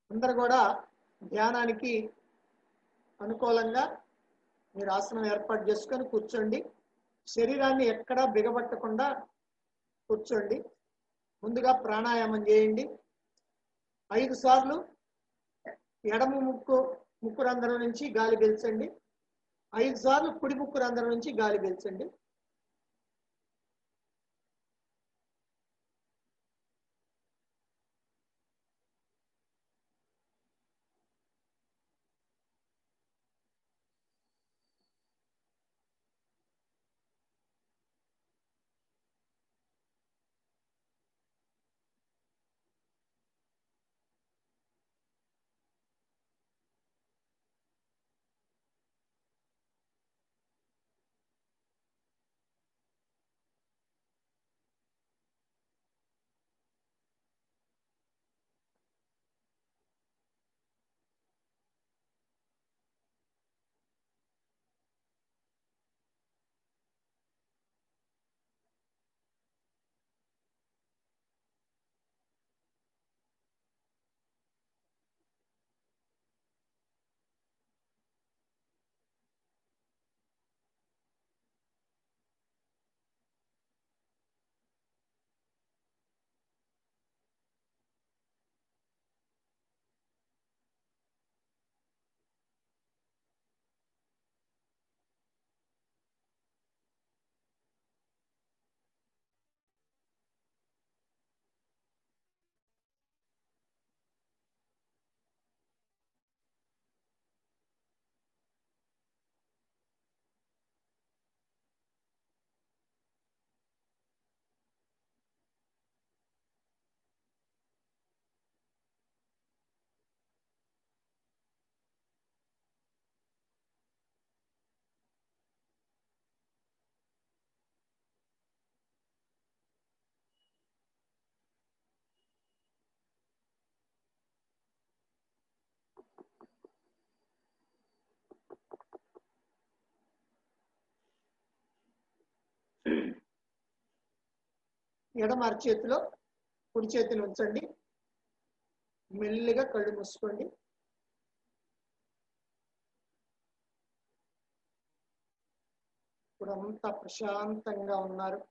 అందరు కూడా ధ్యానానికి అనుకూలంగా మీరు ఆసనం ఏర్పాటు చేసుకొని కూర్చోండి శరీరాన్ని ఎక్కడా బిగబట్టకుండా కూర్చోండి ముందుగా ప్రాణాయామం చేయండి ఐదు సార్లు ఎడమ ముక్కు ముక్కు రంధ్రం నుంచి గాలి పీల్చండి ఐదు సార్లు కుడి ముక్కు రంధ్రం నుంచి గాలి పీల్చండి ఎడమ అరచేతిలో కుడి చేతిని ఉంచండి మెల్లిగా కళ్ళు మూసుకోండి ఇప్పుడు అంతా ప్రశాంతంగా ఉన్నారు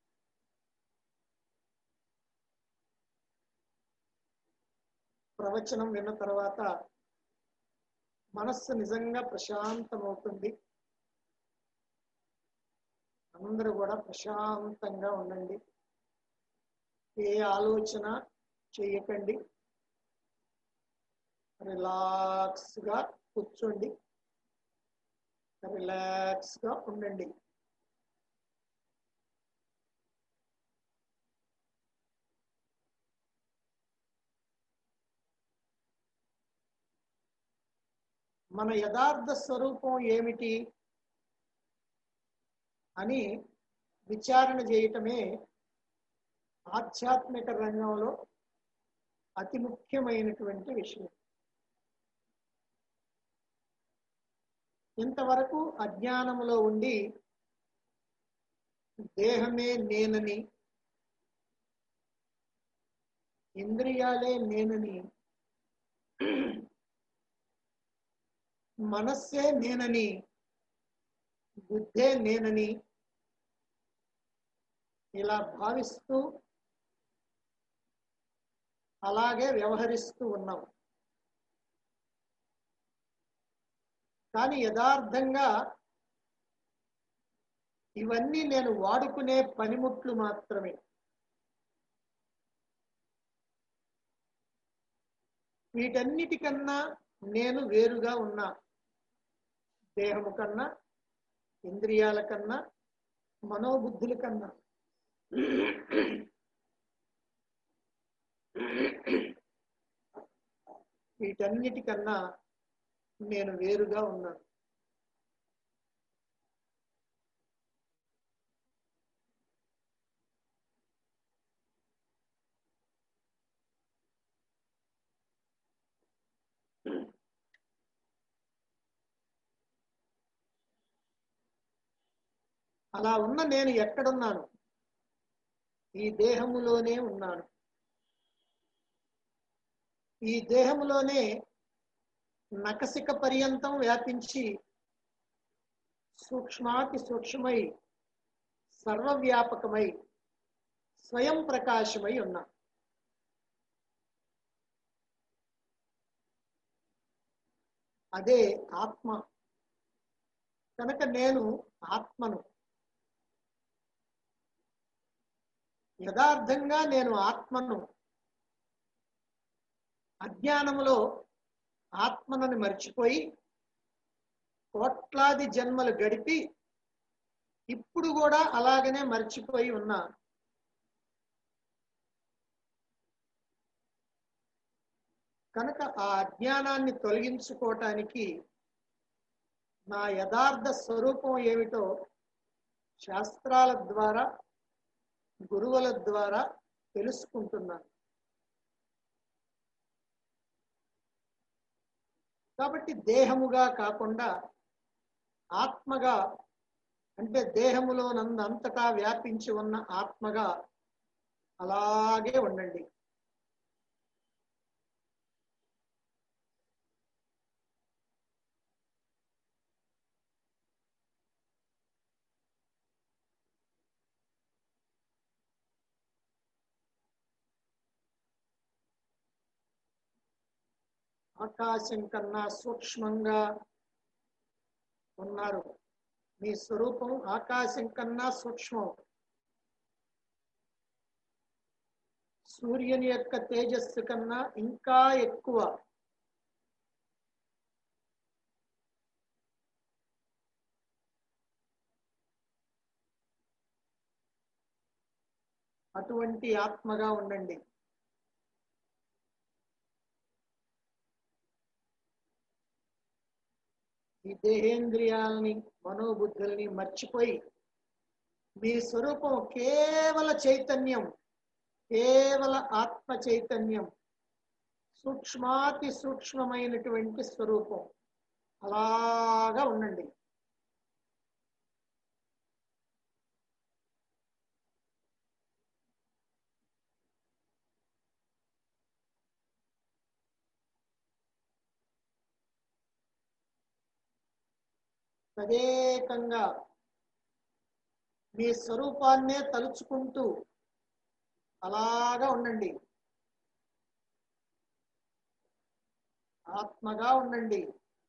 ప్రవచనం విన్న తర్వాత మనస్సు నిజంగా ప్రశాంతమవుతుంది అందరూ కూడా ప్రశాంతంగా ఉండండి ఏ ఆలోచన చేయకండి రిలాక్స్ గా కూర్చోండి రిలాక్స్ గా ఉండండి మన యథార్థ స్వరూపం ఏమిటి అని విచారణ చేయటమే ఆధ్యాత్మిక రంగంలో అతి ముఖ్యమైనటువంటి విషయం ఇంతవరకు అజ్ఞానములో ఉండి దేహమే నేనని ఇంద్రియాలే నేనని మనస్సే నేనని బుద్ధే నేనని ఇలా భావిస్తూ అలాగే వ్యవహరిస్తూ ఉన్నాం కానీ యథార్థంగా ఇవన్నీ నేను వాడుకునే పనిముట్లు మాత్రమే వీటన్నిటికన్నా నేను వేరుగా ఉన్నా దేహము కన్నా ఇంద్రియాల కన్నా మనోబుద్ధుల కన్నా వీటన్నిటికన్నా నేను వేరుగా ఉన్నాను అలా ఉన్న నేను ఎక్కడున్నాను ఈ దేహములోనే ఉన్నాను ఈ దేహంలోనే నకసిక పర్యంతం వ్యాపించి సూక్ష్మాతి సూక్ష్మై సర్వవ్యాపకమై స్వయం ప్రకాశమై ఉన్నా అదే ఆత్మ కనుక నేను ఆత్మను యథార్థంగా నేను ఆత్మను అజ్ఞానములో ఆత్మనని మర్చిపోయి కోట్లాది జన్మలు గడిపి ఇప్పుడు కూడా అలాగనే మర్చిపోయి ఉన్నా కనుక ఆ అజ్ఞానాన్ని తొలగించుకోవటానికి నా యథార్థ స్వరూపం ఏమిటో శాస్త్రాల ద్వారా గురువుల ద్వారా తెలుసుకుంటున్నాను కాబట్టి దేహముగా కాకుండా ఆత్మగా అంటే దేహములో నందంతటా వ్యాపించి ఉన్న ఆత్మగా అలాగే ఉండండి ఆకాశం కన్నా సూక్ష్మంగా ఉన్నారు మీ స్వరూపం ఆకాశం కన్నా సూక్ష్మం సూర్యుని యొక్క తేజస్సు కన్నా ఇంకా ఎక్కువ అటువంటి ఆత్మగా ఉండండి ఈ దేహేంద్రియాలని మనోబుద్ధుల్ని మర్చిపోయి మీ స్వరూపం కేవల చైతన్యం కేవల ఆత్మ చైతన్యం సూక్ష్మాతి సూక్ష్మమైనటువంటి స్వరూపం అలాగా ఉండండి తదేకంగా మీ స్వరూపాన్నే తలుచుకుంటూ అలాగా ఉండండి ఆత్మగా ఉండండి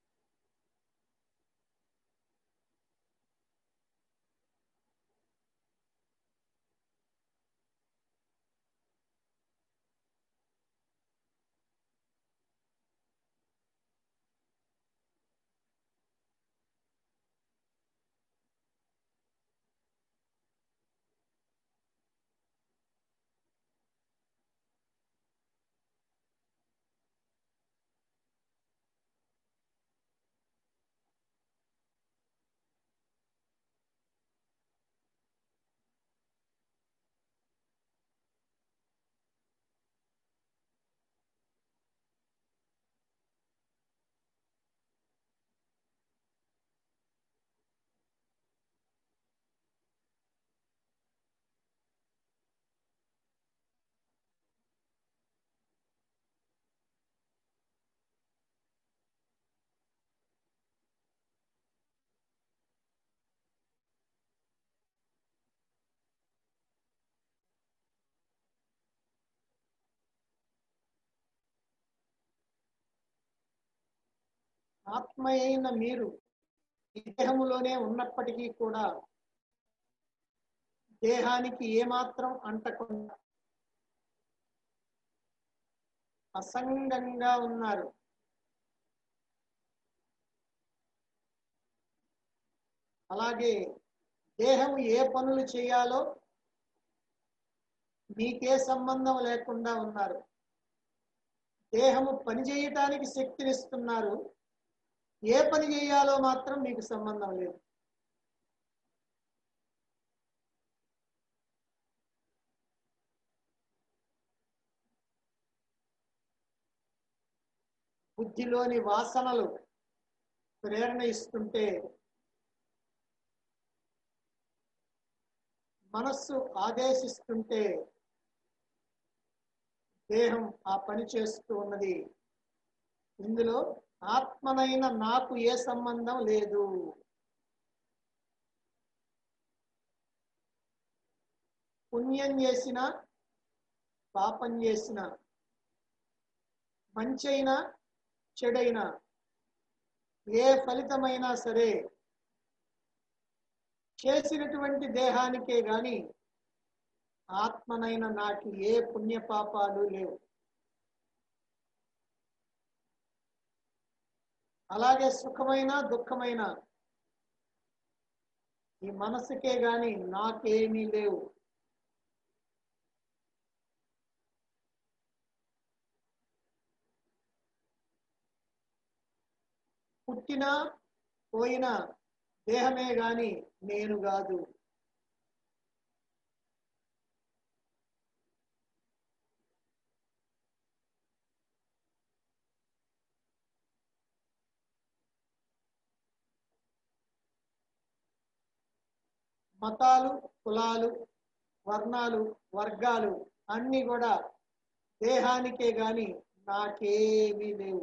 ఆత్మ అయిన మీరు ఈ దేహములోనే ఉన్నప్పటికీ కూడా దేహానికి ఏమాత్రం అంటకుండా అసంగంగా ఉన్నారు అలాగే దేహం ఏ పనులు చేయాలో మీకే సంబంధం లేకుండా ఉన్నారు దేహము పని చేయటానికి శక్తినిస్తున్నారు ఏ పని చేయాలో మాత్రం మీకు సంబంధం లేదు బుద్ధిలోని వాసనలు ప్రేరణ ఇస్తుంటే మనస్సు ఆదేశిస్తుంటే దేహం ఆ పని చేస్తూ ఉన్నది ఇందులో ఆత్మనైన నాకు ఏ సంబంధం లేదు పుణ్యం చేసిన పాపం చేసిన మంచైనా చెడైనా ఏ ఫలితమైనా సరే చేసినటువంటి దేహానికే గాని ఆత్మనైన నాకు ఏ పుణ్యపాపాలు లేవు అలాగే సుఖమైన దుఃఖమైన ఈ మనసుకే గాని నాకేమీ లేవు పుట్టినా పోయినా దేహమే గాని నేను కాదు మతాలు కులాలు వర్ణాలు వర్గాలు అన్ని కూడా దేహానికే గాని నాకేమీ లేవు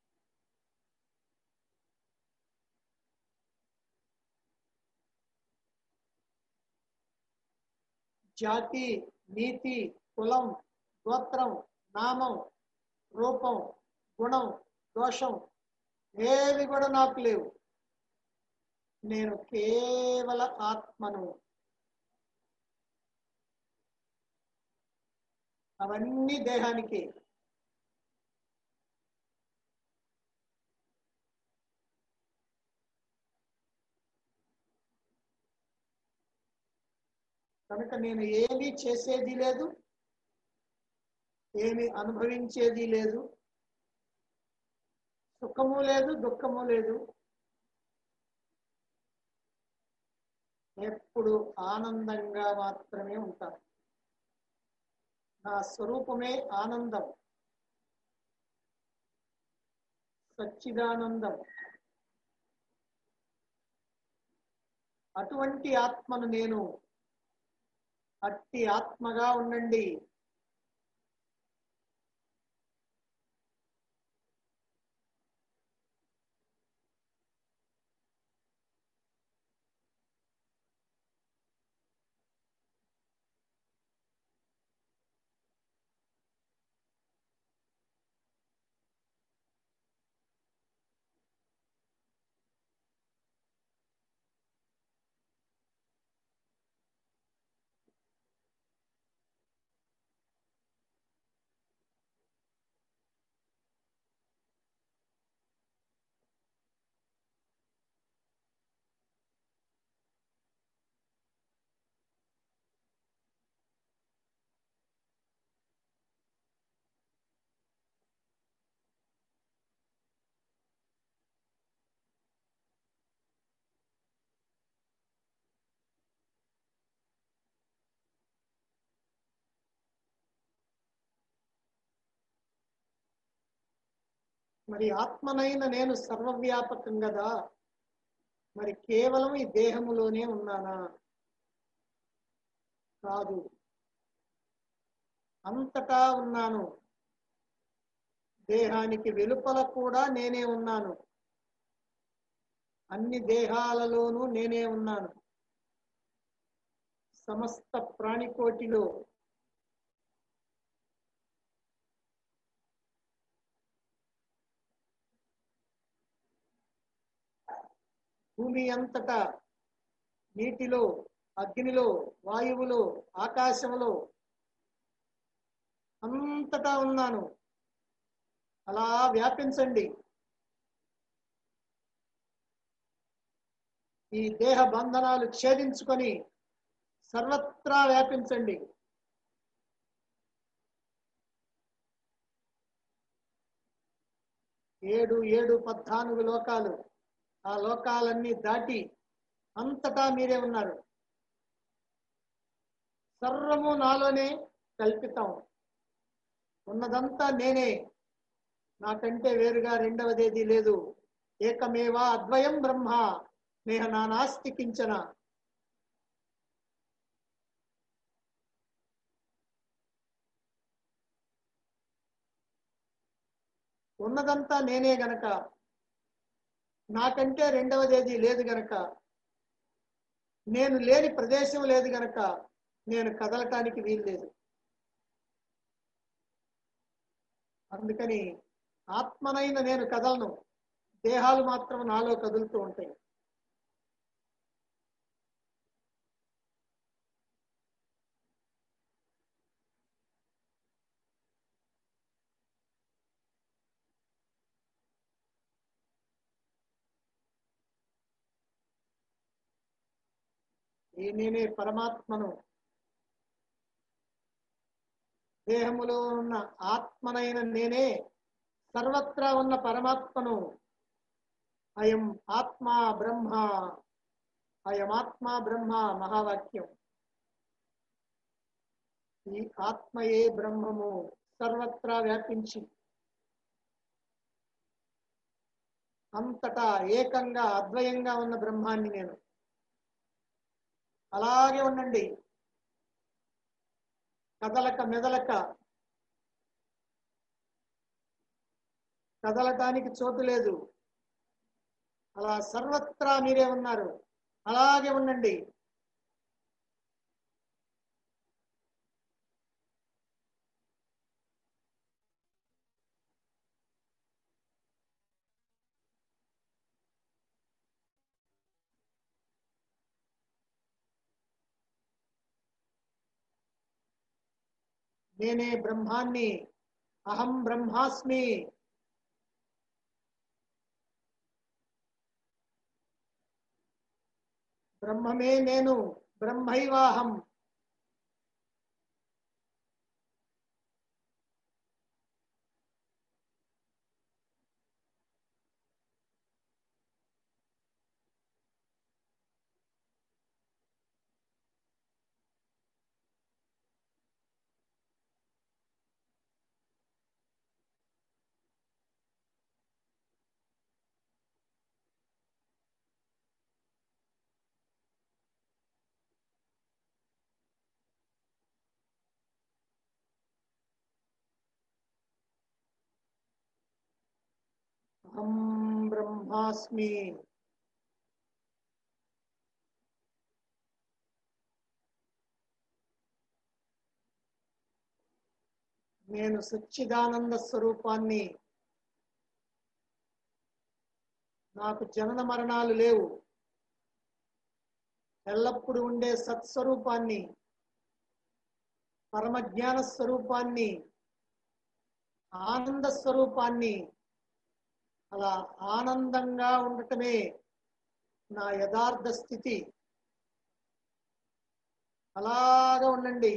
జాతి నీతి కులం గోత్రం నామం రూపం గుణం దోషం ఏవి కూడా నాకు లేవు నేను కేవల ఆత్మను అవన్నీ దేహానికి కనుక నేను ఏమీ చేసేది లేదు ఏమి అనుభవించేది లేదు సుఖము లేదు దుఃఖము లేదు ఎప్పుడు ఆనందంగా మాత్రమే ఉంటాను నా స్వరూపమే ఆనందం సచ్చిదానందం అటువంటి ఆత్మను నేను అట్టి ఆత్మగా ఉండండి మరి ఆత్మనైన నేను సర్వవ్యాపకం కదా మరి కేవలం ఈ దేహములోనే ఉన్నానా కాదు అంతటా ఉన్నాను దేహానికి వెలుపల కూడా నేనే ఉన్నాను అన్ని దేహాలలోనూ నేనే ఉన్నాను సమస్త ప్రాణికోటిలో భూమి అంతటా నీటిలో అగ్నిలో వాయువులో ఆకాశంలో అంతటా ఉన్నాను అలా వ్యాపించండి ఈ దేహ బంధనాలు ఛేదించుకొని సర్వత్రా వ్యాపించండి ఏడు ఏడు పద్నాలుగు లోకాలు ఆ లోకాలన్నీ దాటి అంతటా మీరే ఉన్నారు సర్వము నాలోనే కల్పితం ఉన్నదంతా నేనే నాకంటే వేరుగా రెండవదేది లేదు ఏకమేవా అద్వయం బ్రహ్మ నేహ నానాస్తి కించన ఉన్నదంతా నేనే గనక నాకంటే రెండవదేది లేదు గనక నేను లేని ప్రదేశం లేదు గనక నేను కదలటానికి వీలు లేదు అందుకని ఆత్మనైన నేను కదలను దేహాలు మాత్రం నాలో కదులుతూ ఉంటాయి ఈ నేనే పరమాత్మను దేహములో ఉన్న ఆత్మనైన నేనే సర్వత్రా ఉన్న పరమాత్మను అయం ఆత్మ బ్రహ్మ అయమాత్మ బ్రహ్మ మహావాక్యం ఈ ఆత్మయే బ్రహ్మము సర్వత్రా వ్యాపించి అంతటా ఏకంగా అద్వయంగా ఉన్న బ్రహ్మాన్ని నేను అలాగే ఉండండి కదలక మెదలక కదలటానికి చోటు లేదు అలా సర్వత్రా మీరే ఉన్నారు అలాగే ఉండండి నేనే బ్రహ్మాన్ని అహం బ్రహ్మాస్మి బ్రహ్మమే నేను బ్రహ్మైవాహం అహం బ్రహ్మాస్మి నేను సచ్చిదానంద స్వరూపాన్ని నాకు జనన మరణాలు లేవు ఎల్లప్పుడూ ఉండే సత్స్వరూపాన్ని పరమజ్ఞాన స్వరూపాన్ని ఆనంద స్వరూపాన్ని అలా ఆనందంగా ఉండటమే నా యథార్థ స్థితి అలాగా ఉండండి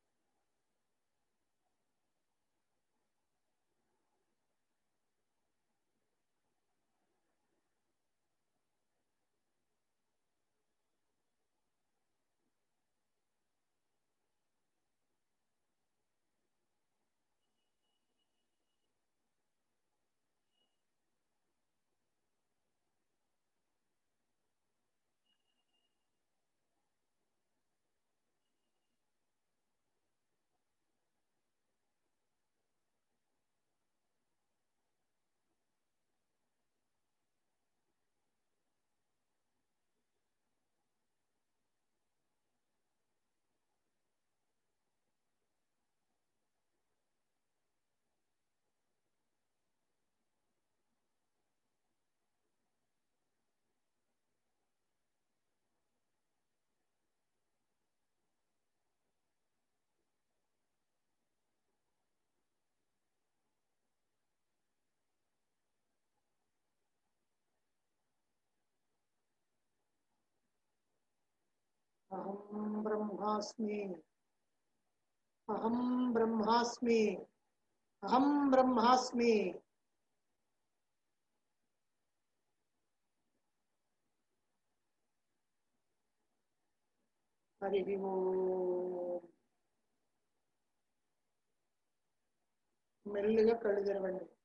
అహం బ్రహ్మాస్మి అహం బ్రహ్మాస్మి అహం బ్రహ్మాస్మి హరి ఓం మెల్లిగా కళ్ళు తెరవండి